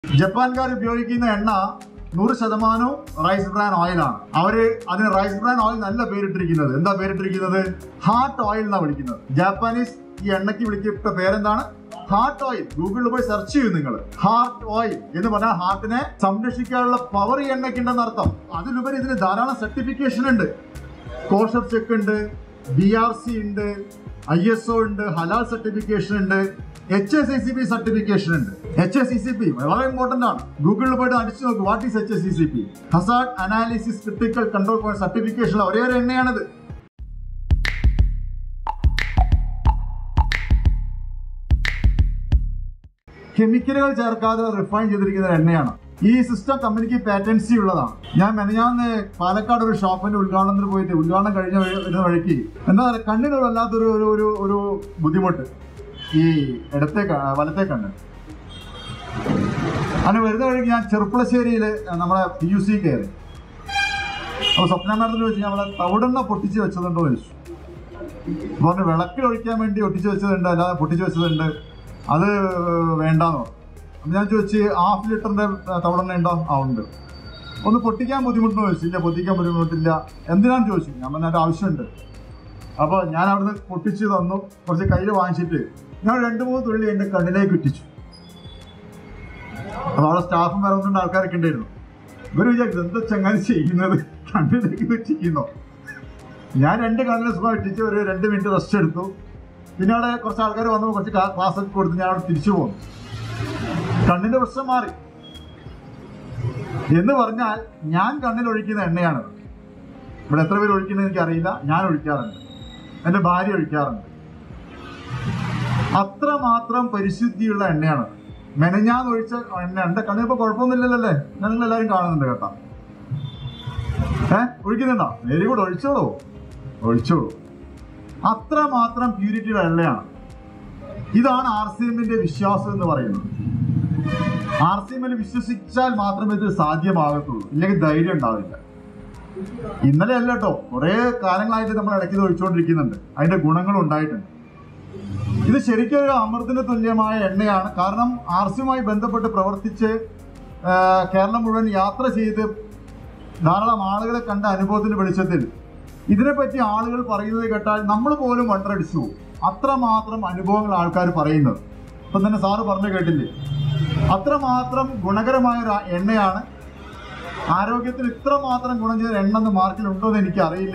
ജപ്പാൻകാർ ഉപയോഗിക്കുന്ന എണ്ണ നൂറ് ശതമാനവും റൈസ് ബ്രാൻ ഓയിലാണ് അവര് അതിന് റൈസ് ബ്രാൻ ഓയിൽ നല്ല പേരിട്ടിരിക്കുന്നത് എന്താ പേരിട്ടിരിക്കുന്നത് ഹാർട്ട് ഓയിൽ എന്നാ വിളിക്കുന്നത് ജാപ്പാനീസ് ഈ എണ്ണയ്ക്ക് വിളിക്കപ്പെട്ട പേരെന്താണ് ഹാർട്ട് ഓയിൽ ഗൂഗിളിൽ പോയി സെർച്ച് ചെയ്യും നിങ്ങൾ ഹാർട്ട് ഓയിൽ എന്ന് പറഞ്ഞാൽ ഹാർട്ടിനെ സംരക്ഷിക്കാനുള്ള പവർ ഈ എണ്ണയ്ക്കുണ്ടെന്ന് അർത്ഥം അതിലുപരി ഇതിന് ധാരാളം സർട്ടിഫിക്കേഷൻ ഉണ്ട് കോഷർ ചെക്ക് ഉണ്ട് ബി ആർ സി ഉണ്ട് ഐ എസ് ഒ ഉണ്ട് ഹലാൽ സർട്ടിഫിക്കേഷൻ ഉണ്ട് H S C P certification ഉണ്ട് എച്ച് എസ് സി പി വളരെ ഇമ്പോർട്ടന്റ് ആണ് ഗൂഗിളിൽ പോയിട്ട് അടിച്ചു നോക്ക് what is H S C P hazard analysis critical control point certification ഒരേ ഒരു എണ്ണയാണിത് കെമിക്കലുകൾ ചേർക്കാതെ റിഫൈൻ ചെയ്തിരിക്കുന്ന എണ്ണയാണ് ഈ സിസ്റ്റം കമ്പനിക്ക് പാറ്റൻസി ഉള്ളതാണ് ഞാൻ മെനഞ്ഞാന്ന് പാലക്കാട് ഒരു ഷോപ്പിന്റെ ഉദ്ഘാടനത്തിന് പോയിട്ട് ഉദ്ഘാടനം കഴിഞ്ഞ വഴി വരുന്ന വഴിക്ക് എന്താ പറയുക കണ്ണിന് വല്ലാത്തൊരു ഒരു ഒരു ഒരു ബുദ്ധിമുട്ട് ഈ ഇടത്തെ ക- വലത്തെ കണ്ണ് അങ്ങനെ വരുന്ന വഴിക്ക് ഞാൻ ചെറുപ്പളശ്ശേരിയിൽ നമ്മളെ പി യു സി കയറി അപ്പോൾ സ്വപ്ന മാഡത്തിന് വെച്ച് നമ്മളെ തവിടെണ്ണ പൊട്ടിച്ച് വെച്ചതുണ്ടോ എന്ന് ചോദിച്ചു പറഞ്ഞു വിളക്ക് ഒഴിക്കാൻ വേണ്ടി ഒട്ടിച്ച് വെച്ചതുണ്ട് അല്ലാതെ പൊട്ടിച്ച് വെച്ചതുണ്ട് അത് വേണ്ടാന്ന് പറഞ്ഞു അപ്പം ഞാൻ ചോദിച്ച് ഹാഫ് ലിറ്ററിന്റെ തവണെണ്ണ ഉണ്ടോ ആ ഉണ്ട് ഒന്ന് പൊട്ടിക്കാൻ ബുദ്ധിമുട്ടുണ്ടോ ചോദിച്ചു ഇല്ല പൊട്ടിക്കാൻ ബുദ്ധിമുട്ടില്ല എന്തിനാന്ന് ചോദിച്ചു ഞാൻ പറഞ്ഞ ആവശ്യമുണ്ട് അപ്പോൾ ഞാൻ അവിടുന്ന് പൊട്ടിച്ച് തന്നു കുറച്ച് കയ്യിൽ വാങ്ങിച്ചിട്ട് ഞാൻ രണ്ട് മൂന്ന് തുള്ളി എൻ്റെ കണ്ണിലേക്ക് ഇട്ടിച്ചു അപ്പോൾ അവിടെ സ്റ്റാഫും വേറെ ഒന്നും ആൾക്കാരൊക്കെ ഉണ്ടായിരുന്നു ഇവർ വിചാരിച്ചു എന്താ ചങ്ങാതി ചെയ്യുന്നത് കണ്ണിലേക്ക് വെച്ചിരിക്കുന്നോ ഞാൻ രണ്ട് കണ്ണിന് സുഖം ഇട്ടിച്ച് ഒരു രണ്ട് മിനിറ്റ് റെസ്റ്റ് എടുത്തു പിന്നെ അവിടെ കുറച്ച് ആൾക്കാർ വന്നപ്പോൾ കുറച്ച് ക്ലാസ് ഒക്കെ കൊടുത്ത് ഞാൻ അവിടെ തിരിച്ചു പോന്നു കണ്ണിന്റെ പ്രശ്നം മാറി എന്ന് പറഞ്ഞാൽ ഞാൻ കണ്ണിൽ ഒഴിക്കുന്ന എണ്ണയാണ് ഇവിടെ എത്ര പേര് ഒഴിക്കുന്നത് എനിക്കറിയില്ല ഞാൻ ഒഴിക്കാറുണ്ട് എൻ്റെ ഭാര്യ ഒഴിക്കാറുണ്ട് അത്രമാത്രം പരിശുദ്ധിയുള്ള എണ്ണയാണ് മെനഞ്ഞാന്ന് ഒഴിച്ച എണ്ണ എൻ്റെ കണ്ണിൽ ഇപ്പൊ കുഴപ്പമൊന്നുമില്ലല്ലോ അല്ലേ ഞാൻ നിങ്ങൾ എല്ലാവരും കാണുന്നുണ്ട് കേട്ടോ ഏഹ് ഒഴിക്കുന്നുണ്ടോ വെരി ഗുഡ് ഒഴിച്ചോളൂ ഒഴിച്ചോളൂ അത്രമാത്രം പ്യൂരിറ്റിയുടെ എണ്ണയാണ് ഇതാണ് ആർ സി എമ്മിന്റെ വിശ്വാസം എന്ന് പറയുന്നത് ആർ സി എമ്മിൽ വിശ്വസിച്ചാൽ മാത്രമേ ഇത് സാധ്യമാകത്തുള്ളൂ ഇല്ലെങ്കിൽ ധൈര്യം ഉണ്ടാവില്ല ഇന്നലെ അല്ല കേട്ടോ കുറെ കാലങ്ങളായിട്ട് നമ്മൾ ഇടയ്ക്ക് ഇത് ഒഴിച്ചുകൊണ്ടിരിക്കുന്നുണ്ട് അതിന്റെ ഗുണങ്ങളും ഉണ്ടായിട്ടുണ്ട് ഇത് ശരിക്കും ഒരു അമൃതത്തിന് തുല്യമായ എണ്ണയാണ് കാരണം ആർ സിയുമായി ബന്ധപ്പെട്ട് പ്രവർത്തിച്ച് ആ, കേരളം മുഴുവൻ യാത്ര ചെയ്ത് ധാരാളം ആളുകളെ കണ്ട അനുഭവത്തിന്റെ വെളിച്ചത്തിൽ ഇതിനെപ്പറ്റി ആളുകൾ പറയുന്നത് കേട്ടാൽ നമ്മൾ പോലും വണ്ടടിച്ചു പോകും അത്രമാത്രം അനുഭവങ്ങൾ ആൾക്കാർ പറയുന്നത് ഇപ്പം തന്നെ സാറ് പറഞ്ഞു കേട്ടില്ലേ അത്രമാത്രം ഗുണകരമായ ഒരു എണ്ണയാണ് ആരോഗ്യത്തിന് ഇത്രമാത്രം ഗുണം ചെയ്ത എണ്ണ എന്ന് മാർക്കിലുണ്ടോ എന്ന് എനിക്ക് അറിയില്ല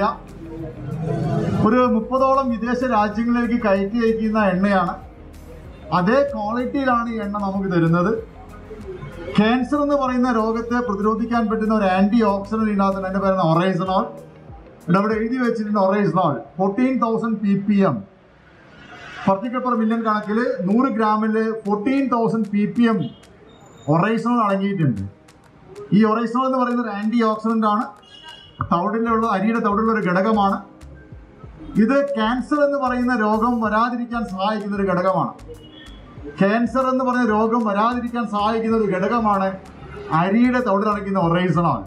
ഒരു മുപ്പതോളം വിദേശ രാജ്യങ്ങളിലേക്ക് കയറ്റി അയക്കുന്ന എണ്ണയാണ് അതേ ക്വാളിറ്റിയിലാണ് ഈ എണ്ണ നമുക്ക് തരുന്നത് ക്യാൻസർ എന്ന് പറയുന്ന രോഗത്തെ പ്രതിരോധിക്കാൻ പറ്റുന്ന ഒരു ആന്റി ഓക്സിഡന്റ് ഇതിനകത്ത് എന്റെ പേരുന്ന ഒറൈസനോൾ ഇവിടെ അവിടെ എഴുതി വെച്ചിട്ടുണ്ട് oryzanol fourteen thousand P P M particle per million കണക്കിൽ നൂറ് ഗ്രാമിൽ fourteen thousand P P M oryzanol അടങ്ങിയിട്ടുണ്ട് ഈ ഒറൈസനോൾ എന്ന് പറയുന്ന ഒരു ആന്റി ഓക്സിഡന്റ് ആണ് തവിടിലുള്ള അരിയുടെ തവിടുള്ള ഒരു ഘടകമാണ് ഇത് ക്യാൻസർ എന്ന് പറയുന്ന രോഗം വരാതിരിക്കാൻ സഹായിക്കുന്ന ഒരു ഘടകമാണ് ക്യാൻസർ എന്ന് പറഞ്ഞ രോഗം വരാതിരിക്കാൻ സഹായിക്കുന്ന ഒരു ഘടകമാണ് അരിയുടെ തവിടിലടയ്ക്കുന്ന ഒറൈസണോൾ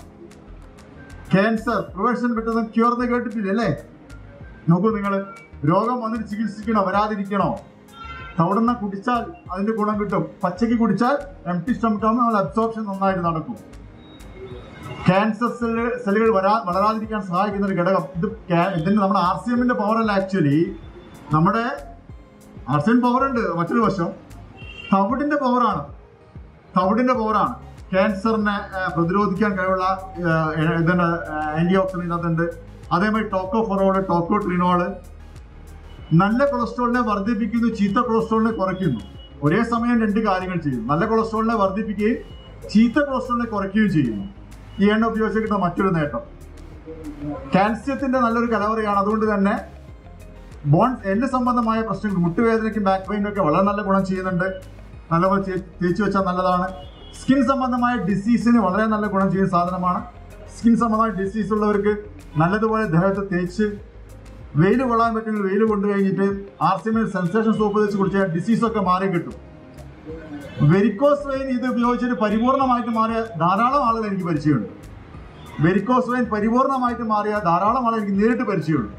ക്യാൻസർ പ്രിവെൻഷൻ പറ്റുന്ന ക്യൂർ എന്ന് കേട്ടിട്ടില്ലേ അല്ലേ നോക്കൂ നിങ്ങൾ രോഗം വന്നിട്ട് ചികിത്സിക്കണോ വരാതിരിക്കണോ തവിടെണ്ണ കുടിച്ചാൽ അതിന്റെ ഗുണം കിട്ടും പച്ചയ്ക്ക് കുടിച്ചാൽ എം ടി സ്റ്റമക്കാകുമ്പോൾ നമ്മൾ അബ്സോർപ്ഷൻ നന്നായിട്ട് നടക്കും ക്യാൻസർ സെല്ല് സെല്ലുകൾ വരാ വളരാതിരിക്കാൻ സഹായിക്കുന്ന ഒരു ഘടകം ഇത് ക്യാ- ഇതിന്റെ നമ്മുടെ ആർ സി എമ്മിന്റെ പവർ അല്ല ആക്ച്വലി നമ്മുടെ ആർ സി എം പവർ ഉണ്ട് മറ്റൊരു വശം തവിടിന്റെ പവറാണ് തവിടിന്റെ പവറാണ് ക്യാൻസറിനെ ആ, പ്രതിരോധിക്കാൻ കഴിവുള്ള ആ, ഇതിന്റെ ആന്റി ഓക്സിഡന്റ് അതുണ്ട് അതേമാതിരി ടോക്കോഫൊറോള് ടോക്കോട്രിനോള് നല്ല കൊളസ്ട്രോളിനെ വർദ്ധിപ്പിക്കുന്നു ചീത്ത കൊളസ്ട്രോളിനെ കുറയ്ക്കുന്നു ഒരേ സമയം രണ്ട് കാര്യങ്ങൾ ചെയ്യുന്നു നല്ല കൊളസ്ട്രോളിനെ വർദ്ധിപ്പിക്കുകയും ചീത്ത കൊളസ്ട്രോളിനെ കുറയ്ക്കുകയും ചെയ്യുന്നു ഈ എണ്ണ ഉപയോഗിച്ച് കിട്ടുന്ന മറ്റൊരു നേട്ടം കാൽസ്യത്തിന്റെ നല്ലൊരു കലവറയാണ് അതുകൊണ്ട് തന്നെ ബോൺ എല്ല് സംബന്ധമായ പ്രശ്നങ്ങൾ മുട്ടുവേദനയ്ക്കും ബാക്ക് പെയിനൊക്കെ വളരെ നല്ല ഗുണം ചെയ്യുന്നുണ്ട് നല്ലപോലെ തേ- തേച്ച് വെച്ചാൽ നല്ലതാണ് സ്കിൻ സംബന്ധമായ ഡിസീസിന് വളരെ നല്ല ഗുണം ചെയ്യുന്ന സാധനമാണ് സ്കിൻ സംബന്ധമായ ഡിസീസ് ഉള്ളവർക്ക് നല്ലതുപോലെ ദേഹത്ത് തേച്ച് വെയിൽ കൊള്ളാൻ പറ്റുമെങ്കിൽ വെയിൽ കൊണ്ടു കഴിഞ്ഞിട്ട് ആർസിമിൽ സെൻസേഷൻ സോപ്പ് തേച്ച് കുടിച്ചാൽ ഡിസീസൊക്കെ മാറി കിട്ടും വെരിക്കോസ് വെയിൻ ഇത് ഉപയോഗിച്ചിട്ട് പരിപൂർണമായിട്ട് മാറിയ ധാരാളം ആളുകൾ എനിക്ക് പരിചയമുണ്ട് വെരിക്കോസ് വെയിൻ പരിപൂർണമായിട്ട് മാറിയ ധാരാളം ആളുകൾ എനിക്ക് നേരിട്ട് പരിചയമുണ്ട്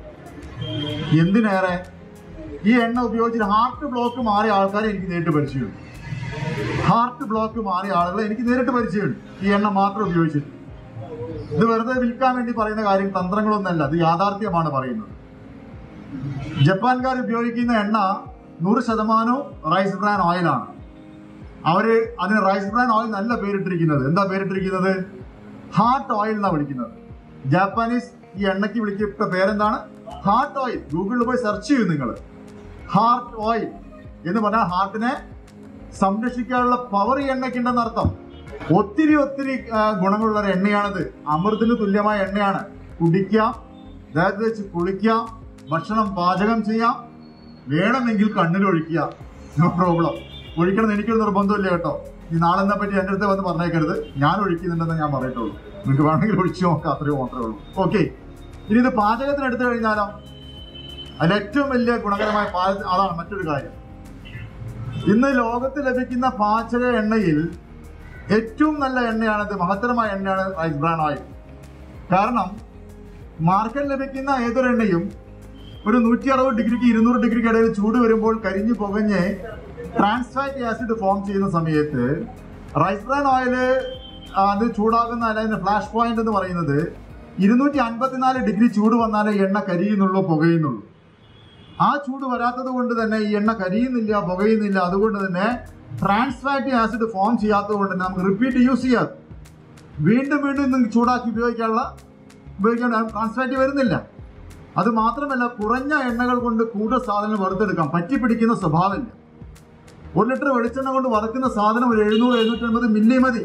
എന്തിനേറെ ഈ എണ്ണ ഉപയോഗിച്ചിട്ട് ഹാർട്ട് ബ്ലോക്ക് മാറിയ ആൾക്കാരെ എനിക്ക് നേരിട്ട് പരിചയമുണ്ട് ഹാർട്ട് ബ്ലോക്ക് മാറിയ ആളുകളെ എനിക്ക് നേരിട്ട് പരിചയമുണ്ട് ഈ എണ്ണ മാത്രം ഉപയോഗിച്ചിട്ട് ഇത് വെറുതെ വിൽക്കാൻ വേണ്ടി പറയുന്ന കാര്യം തന്ത്രങ്ങളൊന്നല്ല ഇത് യാഥാർത്ഥ്യമാണ് പറയുന്നത് ജപ്പാൻകാർ ഉപയോഗിക്കുന്ന എണ്ണ നൂറ് ശതമാനവും റൈസ് ബ്രാൻ ഓയിലാണ് അവര് അതിന് റൈസ് ബ്രാൻ ഓയിൽ നല്ല പേരിട്ടിരിക്കുന്നത് എന്താ പേരിട്ടിരിക്കുന്നത് ഹാർട്ട് ഓയിൽ എന്നാ വിളിക്കുന്നത് ജാപ്പാനീസ് ഈ എണ്ണയ്ക്ക് വിളിക്കപ്പെട്ട പേരെന്താണ് ഹാർട്ട് ഓയിൽ ഗൂഗിളിൽ പോയി സെർച്ച് ചെയ്യും നിങ്ങൾ ഹാർട്ട് ഓയിൽ എന്ന് പറഞ്ഞാൽ ഹാർട്ടിനെ സംരക്ഷിക്കാനുള്ള പവർ ഈ എണ്ണയ്ക്കുണ്ടെന്ന് അർത്ഥം ഒത്തിരി ഒത്തിരി ആ, ഗുണങ്ങളുള്ള ഒരു എണ്ണയാണിത് അമൃതിന് തുല്യമായ എണ്ണയാണ് കുടിക്കാം ദേഹത്ത് വെച്ച് കുളിക്കാം ഭക്ഷണം പാചകം ചെയ്യാം വേണമെങ്കിൽ കണ്ണിൽ ഒഴിക്കുക നോ പ്രോബ്ലം ഒഴിക്കണം എന്ന് എനിക്കൊരു നിർബന്ധമില്ല കേട്ടോ ഈ നാളെന്നെ പറ്റി എൻ്റെ അടുത്ത് വന്ന് പറഞ്ഞേക്കരുത് ഞാൻ ഒഴിക്കുന്നുണ്ടെന്ന് ഞാൻ പറയട്ടുള്ളൂ നിങ്ങൾക്ക് വേണമെങ്കിൽ ഒഴിച്ചു നോക്കാം അത്രയും മാത്രമേ ഉള്ളൂ ഓക്കെ ഇനി ഇത് പാചകത്തിന് എടുത്തു കഴിഞ്ഞാലോ അതിൽ ഏറ്റവും വലിയ ഗുണകരമായ പാച അതാണ് മറ്റൊരു കാര്യം ഇന്ന് ലോകത്ത് ലഭിക്കുന്ന പാചക എണ്ണയിൽ ഏറ്റവും നല്ല എണ്ണയാണിത് മഹത്തരമായ എണ്ണയാണ് റൈസ് ബ്രാൻ ഓയിൽ കാരണം മാർക്കറ്റിൽ ലഭിക്കുന്ന ഏതൊരു എണ്ണയും ഒരു നൂറ്റി അറുപത് ഡിഗ്രിക്ക് ഇരുന്നൂറ് ഡിഗ്രിക്ക് ഇടയിൽ ചൂട് വരുമ്പോൾ കരിഞ്ഞു പുകഞ്ഞ് ട്രാൻസ്ഫാറ്റ് ആസിഡ് ഫോം ചെയ്യുന്ന സമയത്ത് റൈസ് ബ്രാൻ ഓയില് അത് ചൂടാകുന്ന അല്ല അതിന്റെ ഫ്ലാഷ് പോയിന്റ് എന്ന് പറയുന്നത് ഇരുന്നൂറ്റി അൻപത്തിനാല് ഡിഗ്രി ചൂട് വന്നാലേ എണ്ണ കരിയുന്നുള്ളൂ പുകയുന്നുള്ളൂ ആ ചൂട് വരാത്തത് കൊണ്ട് തന്നെ ഈ എണ്ണ കരിയുന്നില്ല പുകയുന്നില്ല അതുകൊണ്ട് തന്നെ ട്രാൻസ്ഫാറ്റി ആസിഡ് ഫോം ചെയ്യാത്തത് കൊണ്ട് തന്നെ നമുക്ക് റിപ്പീറ്റ് യൂസ് ചെയ്യാം വീണ്ടും വീണ്ടും നിങ്ങൾക്ക് ചൂടാക്കി ഉപയോഗിക്കാനുള്ള ഉപയോഗിക്കാൻ ട്രാൻസ്ഫാറ്റി വരുന്നില്ല അത് മാത്രമല്ല കുറഞ്ഞ എണ്ണകൾ കൊണ്ട് കൂടുതൽ സാധനങ്ങൾ വറുത്തെടുക്കാം പറ്റിപ്പിടിക്കുന്ന സ്വഭാവമില്ല ഒരു ലിറ്റർ വെളിച്ചെണ്ണ കൊണ്ട് വറുക്കുന്ന സാധനം ഒരു എഴുന്നൂറ് എഴുന്നൂറ്റി അൻപത് മില്ലി മതി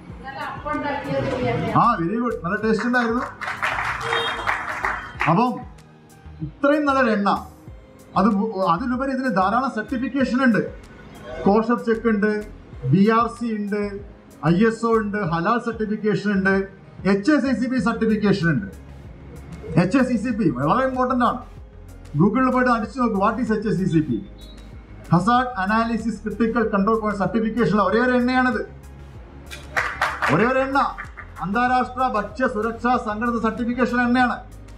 ആ വെരി ഗുഡ് നല്ല ടേസ്റ്റ് ഉണ്ടായിരുന്നു അപ്പം ഇത്രയും നല്ലൊരു എണ്ണ അത് ഉ- അതിലുപരി ഇതിന് ധാരാളം സർട്ടിഫിക്കേഷൻ ഉണ്ട് കോഷർ ചെക്ക് ഉണ്ട് ബി ആർ സി ഉണ്ട് ഐ എസ് ഒ ഉണ്ട് ഹലാൽ സർട്ടിഫിക്കേഷൻ ഉണ്ട് H S I C P certification ഉണ്ട് H S C C P വളരെ ഇമ്പോർട്ടൻ്റ് ആണ് ഗൂഗിളിൽ പോയിട്ട് അടിച്ചു നോക്ക് what is H S C C P hazard analysis critical control point സർട്ടിഫിക്കേഷനുള്ള ഒരേ ഒരു എണ്ണയാണിത് ഒരേ ഒരു എണ്ണ അന്താരാഷ്ട്ര ഭക്ഷ്യ സുരക്ഷാ സംഘടന സർട്ടിഫിക്കേഷൻ എണ്ണയാണ്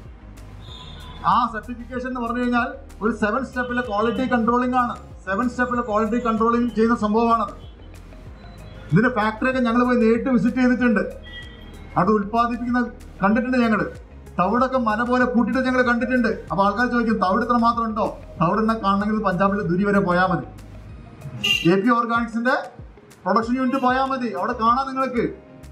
ആ സർട്ടിഫിക്കേഷൻ എന്ന് പറഞ്ഞു കഴിഞ്ഞാൽ ഒരു സെവൻ സ്റ്റെപ്പിലെ ക്വാളിറ്റി കൺട്രോളിംഗ് ആണ് സെവൻ സ്റ്റെപ്പിലെ ക്വാളിറ്റി കൺട്രോളിംഗ് ചെയ്യുന്ന സംഭവമാണ് ഇതിന്റെ ഫാക്ടറിയൊക്കെ ഞങ്ങൾ പോയി നേരിട്ട് വിസിറ്റ് ചെയ്തിട്ടുണ്ട് അത് ഉൽപ്പാദിപ്പിക്കുന്ന കണ്ടിട്ടുണ്ട് ഞങ്ങൾ തവിടൊക്കെ മന പോലെ കൂട്ടിയിട്ട് ഞങ്ങൾ കണ്ടിട്ടുണ്ട് അപ്പൊ ആൾക്കാർ ചോദിക്കും തവിട് ഇത്ര മാത്രം ഉണ്ടോ തവിടെണ്ണ കാണണമെങ്കിൽ പഞ്ചാബിലെ ദുരി വരെ പോയാൽ മതി എ പി ഓർഗാനിക്സിന്റെ പ്രൊഡക്ഷൻ യൂണിറ്റ് പോയാൽ മതി അവിടെ കാണാം നിങ്ങൾക്ക്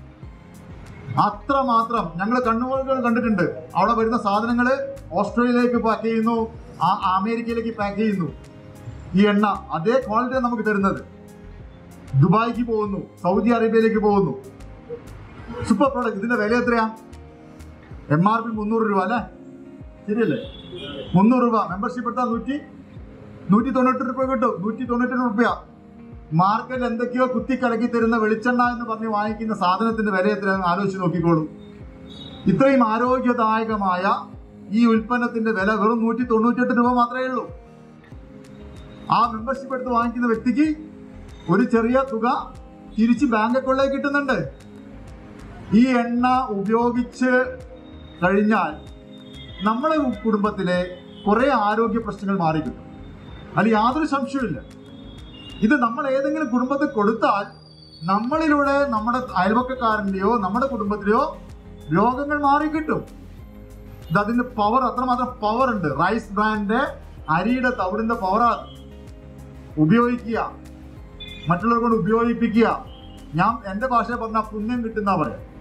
അത്ര മാത്രം ഞങ്ങൾ കണ്ണുകൾ കണ്ടിട്ടുണ്ട് അവിടെ വരുന്ന സാധനങ്ങൾ ഓസ്ട്രേലിയയിലേക്ക് പാക്ക് ചെയ്യുന്നു ആ അമേരിക്കയിലേക്ക് പാക്ക് ചെയ്യുന്നു ഈ എണ്ണ അതേ ക്വാളിറ്റി നമുക്ക് തരുന്നത് ദുബായിക്ക് പോകുന്നു സൗദി അറേബ്യയിലേക്ക് പോകുന്നു സൂപ്പർ പ്രോഡക്റ്റ് ഇതിന്റെ വില എത്രയാ എം ആർ പി മുന്നൂറ് രൂപ അല്ലേ ശരിയല്ലേ മുന്നൂറ് രൂപ മെമ്പർഷിപ്പ് എടുത്താൽ നൂറ്റി നൂറ്റി തൊണ്ണൂറ്റി രൂപ കിട്ടും നൂറ്റി തൊണ്ണൂറ്റി രൂപ മാർക്കറ്റിൽ എന്തൊക്കെയോ കുത്തി കലക്കി തരുന്ന വെളിച്ചെണ്ണ എന്ന് പറഞ്ഞ് വാങ്ങിക്കുന്ന സാധനത്തിന്റെ വില എത്രയാണെന്ന് ആലോചിച്ച് നോക്കിക്കോളൂ ഇത്രയും ആരോഗ്യദായകമായ ഈ ഉൽപ്പന്നത്തിന്റെ വില വെറും നൂറ്റി തൊണ്ണൂറ്റെട്ട് രൂപ മാത്രമേ ഉള്ളൂ ആ മെമ്പർഷിപ്പ് എടുത്ത് വാങ്ങിക്കുന്ന വ്യക്തിക്ക് ഒരു ചെറിയ തുക തിരിച്ച് ബാങ്ക് അക്കൗണ്ടിലേക്ക് കിട്ടുന്നുണ്ട് ഈ എണ്ണ ഉപയോഗിച്ച് കഴിഞ്ഞാൽ നമ്മളെ കുടുംബത്തിലെ കുറെ ആരോഗ്യ പ്രശ്നങ്ങൾ മാറി കിട്ടും അതിൽ യാതൊരു സംശയമില്ല ഇത് നമ്മൾ ഏതെങ്കിലും കുടുംബത്തിൽ കൊടുത്താൽ നമ്മളിലൂടെ നമ്മുടെ അയൽവക്കക്കാരൻ്റെയോ നമ്മുടെ കുടുംബത്തിലെയോ രോഗങ്ങൾ മാറി കിട്ടും ഇത് അതിന്റെ പവർ അത്രമാത്രം പവർ ഉണ്ട് റൈസ് ബ്രാൻഡ് അരിയുടെ തവിടിന്റെ പവറാണ് ഉപയോഗിക്കുക മറ്റുള്ളവരെ കൊണ്ട് ഉപയോഗിപ്പിക്കുക ഞാൻ എന്റെ ഭാഷയിൽ പറഞ്ഞ പുണ്യം കിട്ടുന്ന പറയാം